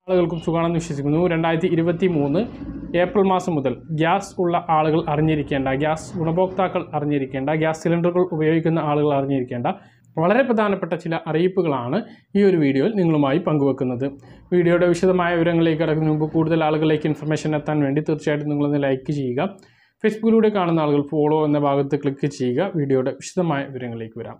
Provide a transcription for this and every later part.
ആളുകൾക്കും സുഖമാണെന്ന് വിശ്വസിക്കുന്നു രണ്ടായിരത്തി ഇരുപത്തി മൂന്ന് ഏപ്രിൽ മാസം മുതൽ ഗ്യാസ് ഉള്ള ആളുകൾ അറിഞ്ഞിരിക്കേണ്ട ഗ്യാസ് ഗുണഭോക്താക്കൾ അറിഞ്ഞിരിക്കേണ്ട ഗ്യാസ് സിലിണ്ടറുകൾ ഉപയോഗിക്കുന്ന ആളുകൾ അറിഞ്ഞിരിക്കേണ്ട വളരെ പ്രധാനപ്പെട്ട ചില അറിയിപ്പുകളാണ് ഈ ഒരു വീഡിയോയിൽ നിങ്ങളുമായി പങ്കുവെക്കുന്നത് വീഡിയോയുടെ വിശദമായ വിവരങ്ങളിലേക്ക് കടക്കുന്നതിന് മുമ്പ് കൂടുതൽ ആളുകളിലേക്ക് ഇൻഫർമേഷൻ എത്താൻ വേണ്ടി തീർച്ചയായിട്ടും നിങ്ങളൊന്ന് ലൈക്ക് ചെയ്യുക ഫേസ്ബുക്കിലൂടെ കാണുന്ന ആളുകൾ ഫോളോ എന്ന ഭാഗത്ത് ക്ലിക്ക് ചെയ്യുക വീഡിയോയുടെ വിശദമായ വിവരങ്ങളിലേക്ക് വരാം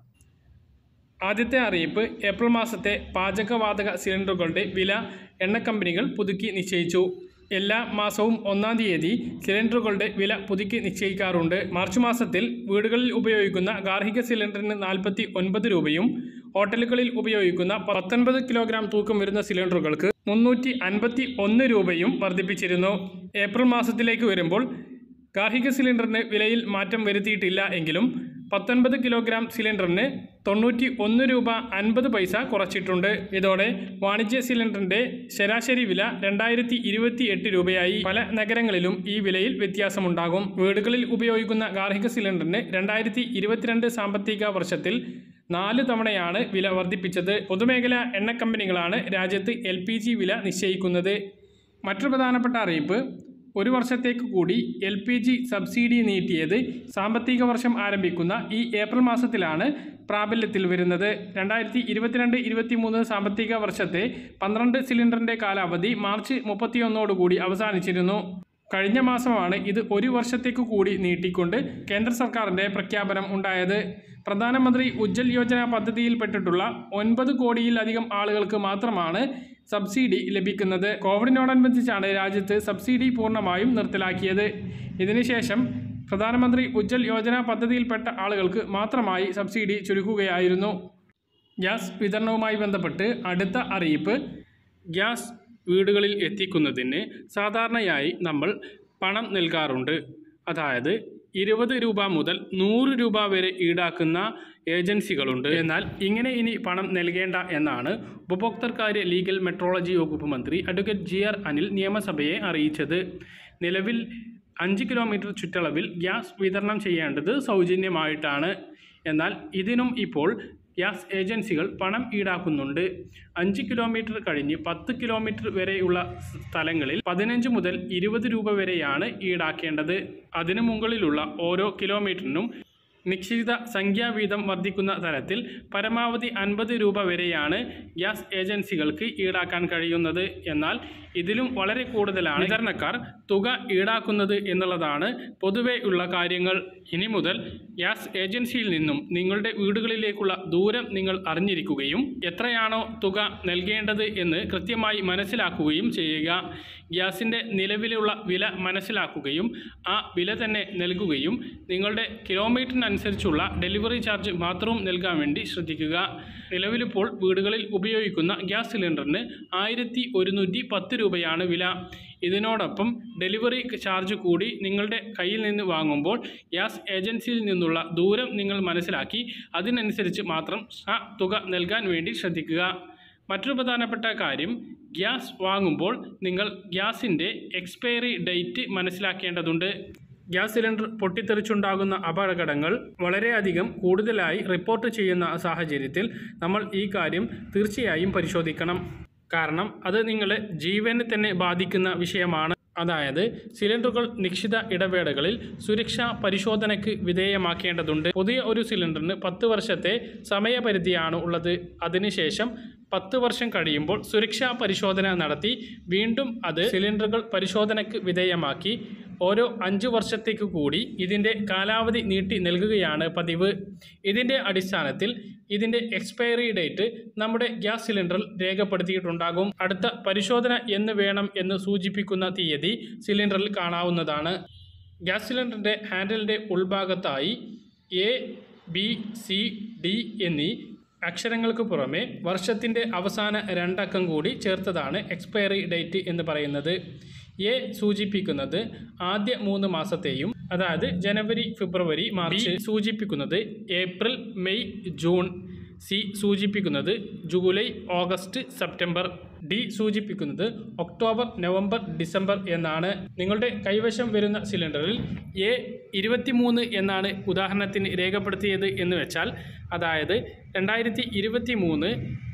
ആദ്യത്തെ അറിയിപ്പ് ഏപ്രിൽ മാസത്തെ പാചകവാതക സിലിണ്ടറുകളുടെ വില എണ്ണ കമ്പനികൾ പുതുക്കി നിശ്ചയിച്ചു എല്ലാ മാസവും ഒന്നാം തീയതി സിലിണ്ടറുകളുടെ വില പുതുക്കി നിശ്ചയിക്കാറുണ്ട് മാർച്ച് മാസത്തിൽ വീടുകളിൽ ഉപയോഗിക്കുന്ന ഗാർഹിക സിലിണ്ടറിന് നാൽപ്പത്തി ഒൻപത് രൂപയും ഹോട്ടലുകളിൽ ഉപയോഗിക്കുന്ന പത്തൊൻപത് കിലോഗ്രാം തൂക്കം വരുന്ന സിലിണ്ടറുകൾക്ക് മുന്നൂറ്റി അൻപത്തി ഒന്ന് രൂപയും വർദ്ധിപ്പിച്ചിരുന്നു ഏപ്രിൽ മാസത്തിലേക്ക് വരുമ്പോൾ ഗാർഹിക സിലിണ്ടറിന് വിലയിൽ മാറ്റം വരുത്തിയിട്ടില്ല എങ്കിലും പത്തൊൻപത് കിലോഗ്രാം സിലിണ്ടറിന് തൊണ്ണൂറ്റി ഒന്ന് രൂപ അൻപത് പൈസ കുറച്ചിട്ടുണ്ട് ഇതോടെ വാണിജ്യ സിലിണ്ടറിന്റെ ശരാശരി വില രണ്ടായിരത്തി ഇരുപത്തി എട്ട് രൂപയായി പല നഗരങ്ങളിലും ഈ വിലയിൽ വ്യത്യാസമുണ്ടാകും വീടുകളിൽ ഉപയോഗിക്കുന്ന ഗാർഹിക സിലിണ്ടറിന് രണ്ടായിരത്തി ഇരുപത്തിരണ്ട് സാമ്പത്തിക വർഷത്തിൽ നാല് തവണയാണ് വില വർദ്ധിപ്പിച്ചത് പൊതുമേഖലാ എണ്ണ കമ്പനികളാണ് രാജ്യത്ത് എൽ വില നിശ്ചയിക്കുന്നത് മറ്റൊരു പ്രധാനപ്പെട്ട അറിയിപ്പ് ഒരു വർഷത്തേക്ക് കൂടി എൽ പി ജി സബ്സിഡി നീട്ടിയത് സാമ്പത്തിക വർഷം ആരംഭിക്കുന്ന ഈ ഏപ്രിൽ മാസത്തിലാണ് പ്രാബല്യത്തിൽ വരുന്നത് രണ്ടായിരത്തി ഇരുപത്തിരണ്ട് ഇരുപത്തി മൂന്ന് സാമ്പത്തിക വർഷത്തെ പന്ത്രണ്ട് സിലിണ്ടറിൻ്റെ കാലാവധി മാർച്ച് മുപ്പത്തിയൊന്നോടുകൂടി അവസാനിച്ചിരുന്നു കഴിഞ്ഞ മാസമാണ് ഇത് ഒരു വർഷത്തേക്ക് കൂടി നീട്ടിക്കൊണ്ട് കേന്ദ്ര സർക്കാരിൻ്റെ പ്രഖ്യാപനം ഉണ്ടായത് പ്രധാനമന്ത്രി ഉജ്ജൽ യോജന പദ്ധതിയിൽപ്പെട്ടിട്ടുള്ള ഒൻപത് കോടിയിലധികം ആളുകൾക്ക് മാത്രമാണ് സബ്സിഡി ലഭിക്കുന്നത് കോവിഡിനോടനുബന്ധിച്ചാണ് രാജ്യത്ത് സബ്സിഡി പൂർണ്ണമായും നിർത്തലാക്കിയത് ഇതിനുശേഷം പ്രധാനമന്ത്രി ഉജ്ജൽ യോജന പദ്ധതിയിൽപ്പെട്ട ആളുകൾക്ക് മാത്രമായി സബ്സിഡി ചുരുക്കുകയായിരുന്നു ഗ്യാസ് വിതരണവുമായി ബന്ധപ്പെട്ട് അടുത്ത അറിയിപ്പ് ഗ്യാസ് വീടുകളിൽ എത്തിക്കുന്നതിന് സാധാരണയായി നമ്മൾ പണം നൽകാറുണ്ട് അതായത് ഇരുപത് രൂപ മുതൽ നൂറ് രൂപ വരെ ഈടാക്കുന്ന ഏജൻസികളുണ്ട് എന്നാൽ ഇങ്ങനെ ഇനി പണം നൽകേണ്ട എന്നാണ് ഉപഭോക്തൃകാര്യ ലീഗൽ മെട്രോളജി വകുപ്പ് മന്ത്രി അഡ്വക്കേറ്റ് ജി ആർ അനിൽ നിയമസഭയെ അറിയിച്ചത് നിലവിൽ അഞ്ച് കിലോമീറ്റർ ചുറ്റളവിൽ ഗ്യാസ് വിതരണം ചെയ്യേണ്ടത് സൗജന്യമായിട്ടാണ് എന്നാൽ ഇതിനും ഇപ്പോൾ ഗ്യാസ് ഏജൻസികൾ പണം ഈടാക്കുന്നുണ്ട് അഞ്ച് കിലോമീറ്റർ കഴിഞ്ഞ് പത്ത് കിലോമീറ്റർ വരെയുള്ള സ്ഥലങ്ങളിൽ പതിനഞ്ച് മുതൽ ഇരുപത് രൂപ വരെയാണ് ഈടാക്കേണ്ടത് അതിനു മുകളിലുള്ള ഓരോ കിലോമീറ്ററിനും നിശ്ചിത സംഖ്യാവീതം വർദ്ധിക്കുന്ന തരത്തിൽ പരമാവധി അൻപത് രൂപ വരെയാണ് ഗ്യാസ് ഏജൻസികൾക്ക് ഈടാക്കാൻ കഴിയുന്നത് എന്നാൽ ഇതിലും വളരെ കൂടുതലാണ് വിതരണക്കാർ തുക ഈടാക്കുന്നത് എന്നുള്ളതാണ് പൊതുവെ ഉള്ള കാര്യങ്ങൾ ഇനി മുതൽ ഗ്യാസ് ഏജൻസിയിൽ നിന്നും നിങ്ങളുടെ വീടുകളിലേക്കുള്ള ദൂരം നിങ്ങൾ അറിഞ്ഞിരിക്കുകയും എത്രയാണോ തുക നൽകേണ്ടത് എന്ന് കൃത്യമായി മനസ്സിലാക്കുകയും ചെയ്യുക ഗ്യാസിൻ്റെ നിലവിലുള്ള വില മനസ്സിലാക്കുകയും ആ വില തന്നെ നൽകുകയും നിങ്ങളുടെ കിലോമീറ്ററിനനുസരിച്ചുള്ള ഡെലിവറി ചാർജ് മാത്രവും നൽകാൻ വേണ്ടി ശ്രദ്ധിക്കുക നിലവിലിപ്പോൾ വീടുകളിൽ ഉപയോഗിക്കുന്ന ഗ്യാസ് സിലിണ്ടറിന് ആയിരത്തി ഒരുന്നൂറ്റി പത്ത് രൂപയാണ് വില ഇതിനോടൊപ്പം ഡെലിവറി ചാർജ് കൂടി നിങ്ങളുടെ കയ്യിൽ നിന്ന് വാങ്ങുമ്പോൾ ഗ്യാസ് ഏജൻസിയിൽ നിന്നുള്ള ദൂരം നിങ്ങൾ മനസ്സിലാക്കി അതിനനുസരിച്ച് മാത്രം ആ തുക നൽകാൻ വേണ്ടി ശ്രദ്ധിക്കുക മറ്റൊരു പ്രധാനപ്പെട്ട കാര്യം ഗ്യാസ് വാങ്ങുമ്പോൾ നിങ്ങൾ ഗ്യാസിൻ്റെ എക്സ്പയറി ഡേറ്റ് മനസ്സിലാക്കേണ്ടതുണ്ട് ഗ്യാസ് സിലിണ്ടർ പൊട്ടിത്തെറിച്ചുണ്ടാകുന്ന അപകടങ്ങൾ വളരെയധികം കൂടുതലായി റിപ്പോർട്ട് ചെയ്യുന്ന സാഹചര്യത്തിൽ നമ്മൾ ഈ കാര്യം തീർച്ചയായും പരിശോധിക്കണം കാരണം അത് നിങ്ങളെ ജീവനെ തന്നെ ബാധിക്കുന്ന വിഷയമാണ് അതായത് സിലിണ്ടറുകൾ നിശ്ചിത ഇടവേളകളിൽ സുരക്ഷാ പരിശോധനയ്ക്ക് വിധേയമാക്കേണ്ടതുണ്ട് പുതിയ ഒരു സിലിണ്ടറിന് പത്ത് വർഷത്തെ സമയപരിധിയാണ് ഉള്ളത് അതിനുശേഷം പത്ത് വർഷം കഴിയുമ്പോൾ സുരക്ഷാ പരിശോധന നടത്തി വീണ്ടും അത് സിലിണ്ടറുകൾ പരിശോധനയ്ക്ക് വിധേയമാക്കി ഓരോ അഞ്ച് വർഷത്തേക്ക് കൂടി ഇതിൻ്റെ കാലാവധി നീട്ടി നൽകുകയാണ് പതിവ് ഇതിൻ്റെ അടിസ്ഥാനത്തിൽ ഇതിൻ്റെ എക്സ്പയറി ഡേറ്റ് നമ്മുടെ ഗ്യാസ് സിലിണ്ടറിൽ രേഖപ്പെടുത്തിയിട്ടുണ്ടാകും അടുത്ത പരിശോധന എന്ന് വേണം എന്ന് സൂചിപ്പിക്കുന്ന തീയതി സിലിണ്ടറിൽ കാണാവുന്നതാണ് ഗ്യാസ് സിലിണ്ടറിൻ്റെ ഹാൻഡിലിൻ്റെ ഉൾഭാഗത്തായി എ ബി സി ഡി എന്നീ അക്ഷരങ്ങൾക്ക് പുറമെ വർഷത്തിൻ്റെ അവസാന രണ്ടക്കം കൂടി ചേർത്തതാണ് എക്സ്പയറി ഡേറ്റ് എന്ന് പറയുന്നത് എ സൂചിപ്പിക്കുന്നത് ആദ്യ മൂന്ന് മാസത്തെയും അതായത് ജനുവരി ഫെബ്രുവരി മാർച്ച് സൂചിപ്പിക്കുന്നത് ഏപ്രിൽ മെയ് ജൂൺ സി സൂചിപ്പിക്കുന്നത് ജൂലൈ ഓഗസ്റ്റ് സെപ്റ്റംബർ ഡി സൂചിപ്പിക്കുന്നത് ഒക്ടോബർ നവംബർ ഡിസംബർ എന്നാണ് നിങ്ങളുടെ കൈവശം വരുന്ന സിലിണ്ടറിൽ എ ഇരുപത്തിമൂന്ന് എന്നാണ് ഉദാഹരണത്തിന് രേഖപ്പെടുത്തിയത് എന്ന് വെച്ചാൽ അതായത് രണ്ടായിരത്തി ഇരുപത്തി മൂന്ന്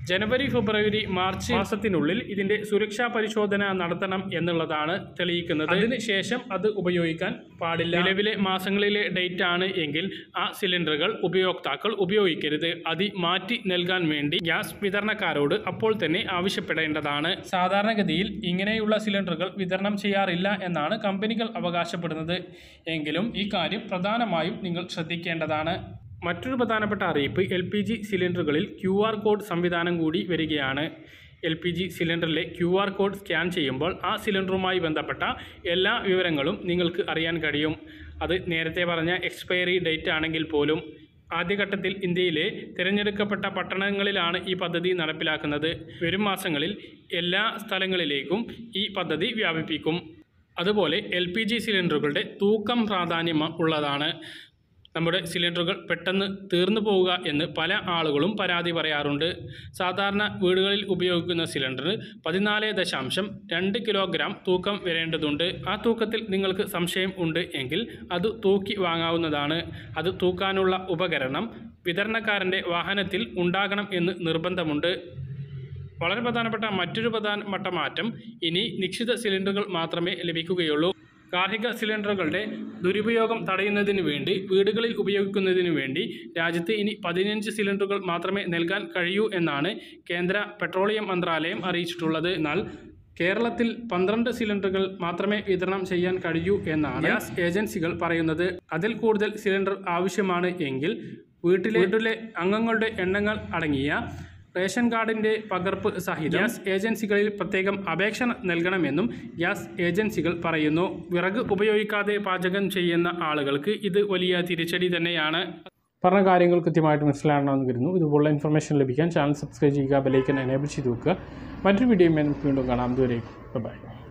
ജനുവരി ഫെബ്രുവരി മാർച്ച് മാസത്തിനുള്ളിൽ ഇതിന്റെ സുരക്ഷാ പരിശോധന നടത്തണം എന്നുള്ളതാണ് തെളിയിക്കുന്നത് അതിനുശേഷം അത് ഉപയോഗിക്കാൻ പാടില്ല നിലവിലെ മാസങ്ങളിലെ ഡേറ്റ് ആണ് എങ്കിൽ ആ സിലിണ്ടറുകൾ ഉപയോക്താക്കൾ ഉപയോഗിക്കരുത് അത് മാറ്റി നൽകാൻ വേണ്ടി ഗ്യാസ് വിതരണക്കാരോട് അപ്പോൾ തന്നെ ആവശ്യപ്പെടേണ്ടതാണ് സാധാരണഗതിയിൽ ഇങ്ങനെയുള്ള സിലിണ്ടറുകൾ വിതരണം ചെയ്യാറില്ല എന്നാണ് കമ്പനികൾ അവകാശപ്പെടുന്നത് എങ്കിലും ഈ കാര്യം പ്രധാനമായും നിങ്ങൾ ശ്രദ്ധിക്കേണ്ടതാണ് മറ്റൊരു പ്രധാനപ്പെട്ട അറിയിപ്പ് എൽ പി ജി സിലിണ്ടറുകളിൽ ക്യു ആർ കോഡ് സംവിധാനം കൂടി വരികയാണ് എൽ പി ജി സിലിണ്ടറിലെ ക്യു ആർ കോഡ് സ്കാൻ ചെയ്യുമ്പോൾ ആ സിലിണ്ടറുമായി ബന്ധപ്പെട്ട എല്ലാ വിവരങ്ങളും നിങ്ങൾക്ക് അറിയാൻ കഴിയും അത് നേരത്തെ പറഞ്ഞ എക്സ്പയറി ഡേറ്റ് ആണെങ്കിൽ പോലും ആദ്യഘട്ടത്തിൽ ഇന്ത്യയിലെ തിരഞ്ഞെടുക്കപ്പെട്ട പട്ടണങ്ങളിലാണ് ഈ പദ്ധതി നടപ്പിലാക്കുന്നത് വരും മാസങ്ങളിൽ എല്ലാ സ്ഥലങ്ങളിലേക്കും ഈ പദ്ധതി വ്യാപിപ്പിക്കും അതുപോലെ എൽ പി ജി സിലിണ്ടറുകളുടെ തൂക്കം പ്രാധാന്യം ഉള്ളതാണ് നമ്മുടെ സിലിണ്ടറുകൾ പെട്ടെന്ന് തീർന്നു പോവുക എന്ന് പല ആളുകളും പരാതി പറയാറുണ്ട് സാധാരണ വീടുകളിൽ ഉപയോഗിക്കുന്ന സിലിണ്ടറിന് പതിനാല് ദശാംശം രണ്ട് കിലോഗ്രാം തൂക്കം വരേണ്ടതുണ്ട് ആ തൂക്കത്തിൽ നിങ്ങൾക്ക് സംശയം ഉണ്ട് എങ്കിൽ അത് തൂക്കി വാങ്ങാവുന്നതാണ് അത് തൂക്കാനുള്ള ഉപകരണം വിതരണക്കാരൻ്റെ വാഹനത്തിൽ ഉണ്ടാകണം എന്ന് നിർബന്ധമുണ്ട് വളരെ പ്രധാനപ്പെട്ട മറ്റൊരു പ്രധാനപ്പെട്ട മാറ്റം ഇനി നിശ്ചിത സിലിണ്ടറുകൾ മാത്രമേ ലഭിക്കുകയുള്ളൂ ഗാർഹിക സിലിണ്ടറുകളുടെ ദുരുപയോഗം തടയുന്നതിന് വേണ്ടി വീടുകളിൽ ഉപയോഗിക്കുന്നതിന് വേണ്ടി രാജ്യത്ത് ഇനി പതിനഞ്ച് സിലിണ്ടറുകൾ മാത്രമേ നൽകാൻ കഴിയൂ എന്നാണ് കേന്ദ്ര പെട്രോളിയം മന്ത്രാലയം അറിയിച്ചിട്ടുള്ളത് എന്നാൽ കേരളത്തിൽ പന്ത്രണ്ട് സിലിണ്ടറുകൾ മാത്രമേ വിതരണം ചെയ്യാൻ കഴിയൂ എന്നാണ് ഗ്യാസ് ഏജൻസികൾ പറയുന്നത് അതിൽ കൂടുതൽ സിലിണ്ടർ ആവശ്യമാണ് എങ്കിൽ വീട്ടിലെ വീട്ടിലെ അംഗങ്ങളുടെ എണ്ണങ്ങൾ അടങ്ങിയ റേഷൻ കാർഡിൻ്റെ പകർപ്പ് സഹിതം ഗ്യാസ് ഏജൻസികളിൽ പ്രത്യേകം അപേക്ഷ നൽകണമെന്നും ഗ്യാസ് ഏജൻസികൾ പറയുന്നു വിറക് ഉപയോഗിക്കാതെ പാചകം ചെയ്യുന്ന ആളുകൾക്ക് ഇത് വലിയ തിരിച്ചടി തന്നെയാണ് പറഞ്ഞ കാര്യങ്ങൾ കൃത്യമായിട്ട് മനസ്സിലാകണമെന്ന് കരുതുന്നു ഇതുപോലുള്ള ഇൻഫർമേഷൻ ലഭിക്കാൻ ചാനൽ സബ്സ്ക്രൈബ് ചെയ്യുക ബെലൈക്കൻ എനേബിൾ ചെയ്ത് വെക്കുക മറ്റൊരു വീഡിയോയുമായി നമുക്ക് വീണ്ടും കാണാം ഇതുവരെ ബൈ